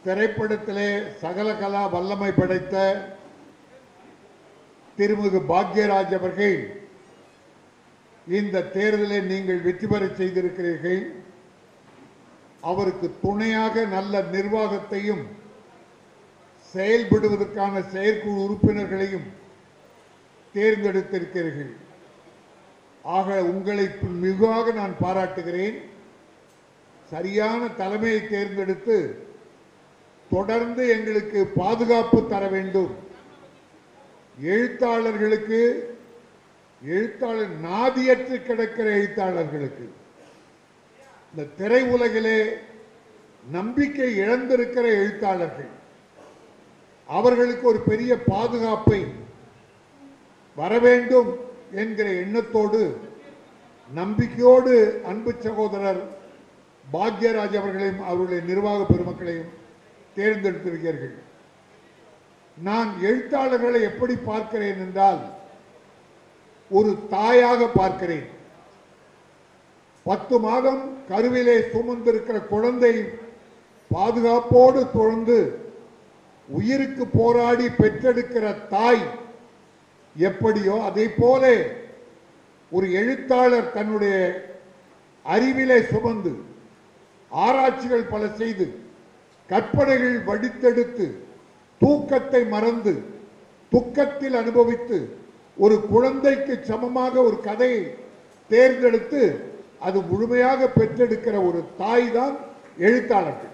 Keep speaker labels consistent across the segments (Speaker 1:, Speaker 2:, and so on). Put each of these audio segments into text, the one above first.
Speaker 1: திரைப்படத்திலே சகல கலா வல்லமை படைத்த திருமிகு பாக்யராஜ் அவர்கள் இந்த தேர்தலை நீங்கள் வெற்றி பெற செய்திருக்கிறீர்கள் அவருக்கு துணையாக நல்ல நிர்வாகத்தையும் செயல்படுவதற்கான செயற்குழு உறுப்பினர்களையும் தேர்ந்தெடுத்திருக்கிறீர்கள் ஆக உங்களை மிகுவாக நான் பாராட்டுகிறேன் சரியான தலைமையை தேர்ந்தெடுத்து தொடர்ந்து எங்களுக்கு பாதுகாப்பு தர வேண்டும் எழுத்தாளர்களுக்கு எழுத்தாளர் நாதியற்று கிடக்கிற எழுத்தாளர்களுக்கு இந்த திரை உலகிலே நம்பிக்கை இழந்திருக்கிற எழுத்தாளர்கள் அவர்களுக்கு ஒரு பெரிய பாதுகாப்பை வர வேண்டும் என்கிற எண்ணத்தோடு நம்பிக்கையோடு அன்பு சகோதரர் பாக்யராஜ் அவர்களையும் அவருடைய நிர்வாக பெருமக்களையும் தேர்ந்தெடுத்திருக்கிறீர்கள் நான் எழுத்தாளர்களை எப்படி பார்க்கிறேன் என்றால் ஒரு தாயாக பார்க்கிறேன் பத்து மாதம் கருவிலே சுமந்திருக்கிற குழந்தை பாதுகாப்போடு தொடர்ந்து உயிருக்கு போராடி பெற்றெடுக்கிற தாய் எப்படியோ அதை போல ஒரு எழுத்தாளர் தன்னுடைய அறிவிலே சுமந்து ஆராய்ச்சிகள் பல செய்து கற்பனைகள் வடித்தெடுத்து தூக்கத்தை மறந்து துக்கத்தில் அனுபவித்து ஒரு குழந்தைக்கு சமமாக ஒரு கதையை தேர்ந்தெடுத்து அது முழுமையாக பெற்றெடுக்கிற ஒரு தாய் தான் எழுத்தாளர்கள்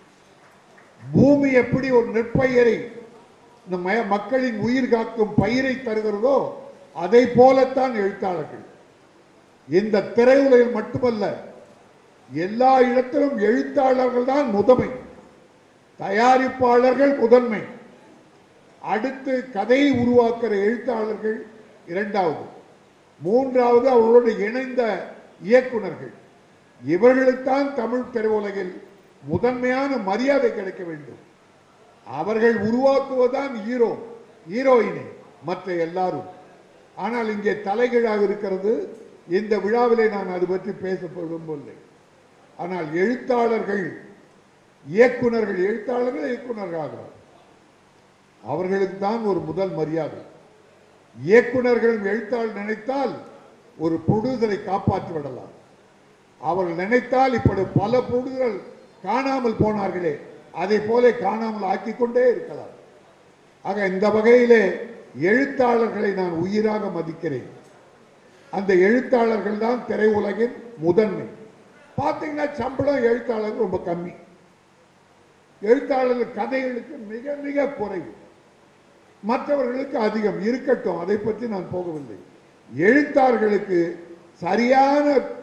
Speaker 1: பூமி எப்படி ஒரு நெற்பயிரை இந்த ம- மக்களின் உயிர் காக்கும் பயிரை தருகிறதோ அதை போலத்தான் எழுத்தாளர்கள் இந்த திரையுலகில் மட்டுமல்ல எல்லா இடத்திலும் எழுத்தாளர்கள் தான் முதன்மை தயாரிப்பாளர்கள் முதன்மை அடுத்து கதையை உருவாக்குற எழுத்தாளர்கள் இரண்டாவது மூன்றாவது அவர்களோடு இணைந்த இயக்குனர்கள் இவர்களுக்குத்தான் தமிழ் திரையுலகில் முதன்மையான மரியாதை கிடைக்க வேண்டும் அவர்கள் உருவாக்குவதுதான் ஹீரோ ஹீரோயினி மற்ற எல்லாரும் ஆனால் இங்கே தலைகீழாக இருக்கிறது இந்த விழாவிலே நான் அது பற்றி பேச விரும்பவில்லை ஆனால் எழுத்தாளர்கள் இயக்குனர்கள் எழுத்தாளர்கள் இயக்குனர்கள் ஆகிறார் அவர்களுக்கு தான் ஒரு முதல் மரியாதை இயக்குனர்கள் எழுத்தாளர் நினைத்தால் ஒரு ப்ரொடியூசரை காப்பாற்றி விடலாம் அவர்கள் நினைத்தால் இப்படி பல ப்ரொடியூசர்கள் காணாமல் போனார்களே அதை போல காணாமல் ஆக்கிக் கொண்டே இருக்கலாம் ஆக இந்த வகையிலே எழுத்தாளர்களை நான் உயிராக மதிக்கிறேன் அந்த எழுத்தாளர்கள் தான் திரையுலகின் முதன்மை பார்த்தீங்கன்னா சம்பளம் எழுத்தாளர்கள் ரொம்ப கம்மி எழுத்தாளர்கள் கதைகளுக்கு மிக மிக குறைவு மற்றவர்களுக்கு அதிகம் இருக்கட்டும் அதை பற்றி நான் போகவில்லை எழுத்தாளர்களுக்கு சரியான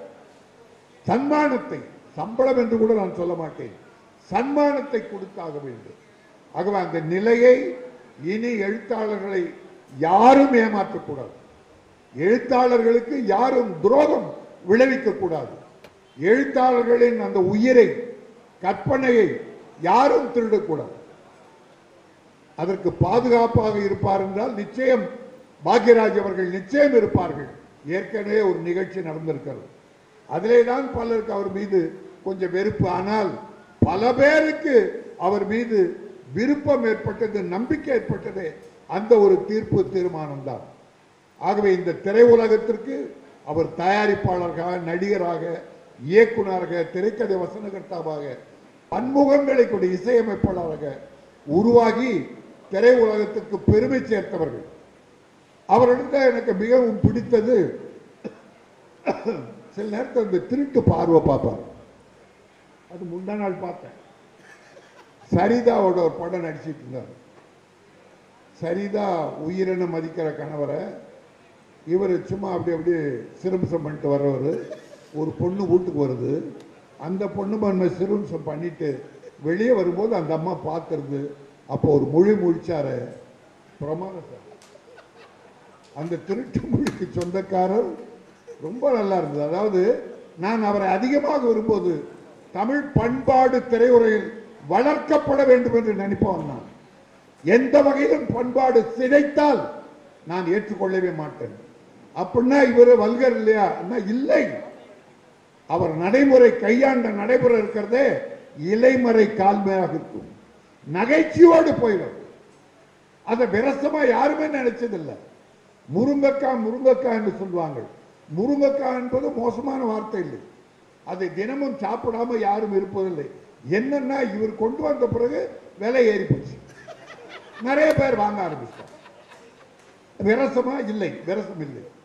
Speaker 1: சன்மானத்தை சம்பளம் என்று கூட நான் சொல்ல மாட்டேன் சன்மானத்தை கொடுத்தாக வேண்டும் ஆகவே அந்த நிலையை இனி எழுத்தாளர்களை யாரும் ஏமாற்றக்கூடாது எழுத்தாளர்களுக்கு யாரும் துரோகம் விளைவிக்க கூடாது எழுத்தாளர்களின் அந்த உயிரை கற்பனையை யாரும் திருடக்கூடாது அதற்கு பாதுகாப்பாக இருப்பார் என்றால் நிச்சயம் பாக்யராஜ் அவர்கள் நிச்சயம் இருப்பார்கள் ஏற்கனவே ஒரு நிகழ்ச்சி நடந்திருக்கிறது அதிலே தான் பலருக்கு அவர் மீது கொஞ்சம் வெறுப்பு ஆனால் பல பேருக்கு அவர் மீது விருப்பம் ஏற்பட்டது நம்பிக்கை ஏற்பட்டது அந்த ஒரு தீர்ப்பு தீர்மானம் தான் ஆகவே இந்த திரையுலகத்திற்கு அவர் தயாரிப்பாளராக நடிகராக இயக்குனராக திரைக்கதை வசனகர்த்தாவாக பன்முகங்களை கொண்ட இசையமைப்பாளராக உருவாகி திரையுலகத்துக்கு பெருமை சேர்த்தவர்கள் அவர்களிடம் எனக்கு மிகவும் பிடித்தது சில நேரத்தில் இந்த திருட்டு பார்வை பார்ப்பார் அது முந்தா நாள் பார்த்தேன் சரிதாவோட ஒரு படம் நடிச்சிட்டு இருந்தார் சரிதா உயிரென மதிக்கிற கணவரை இவர் சும்மா அப்படி அப்படியே சிறுமிசம் பண்ணிட்டு வர்றவர் ஒரு பொண்ணு வீட்டுக்கு வருது அந்த பொண்ணு பண்ண சிறுமிசம் பண்ணிட்டு வெளியே வரும்போது அந்த அம்மா பார்க்கறது அப்போ ஒரு மொழி முழிச்சாரு பிரமாணம் சார் அந்த திருட்டு மொழிக்கு சொந்தக்காரர் ரொம்ப நல்லா இருந்தது அதாவது நான் அவரை அதிகமாக வரும்போது தமிழ் பண்பாடு திரையுறையில் வளர்க்கப்பட வேண்டும் என்று நினைப்பவன் நான் எந்த வகையிலும் பண்பாடு சிதைத்தால் நான் ஏற்றுக்கொள்ளவே மாட்டேன் அப்படின்னா இவர் வல்கர் இல்லையா அண்ணா இல்லை அவர் நடைமுறை கையாண்ட நடைமுறை இருக்கிறதே இலைமறை கால்மையாக இருக்கும் நகைச்சுவோடு போயிடும் அதை விரசமா யாருமே நினைச்சதில்லை முருங்கக்காய் முருங்கக்காய் என்று சொல்லுவாங்க முருங்கக்காய் என்பது மோசமான வார்த்தை இல்லை அதை தினமும் சாப்பிடாம யாரும் இருப்பதில்லை என்னன்னா இவர் கொண்டு வந்த பிறகு விலை ஏறி போச்சு நிறைய பேர் வாங்க ஆரம்பிச்சிட்டாங்க விரசமா இல்லை விரசம் இல்லை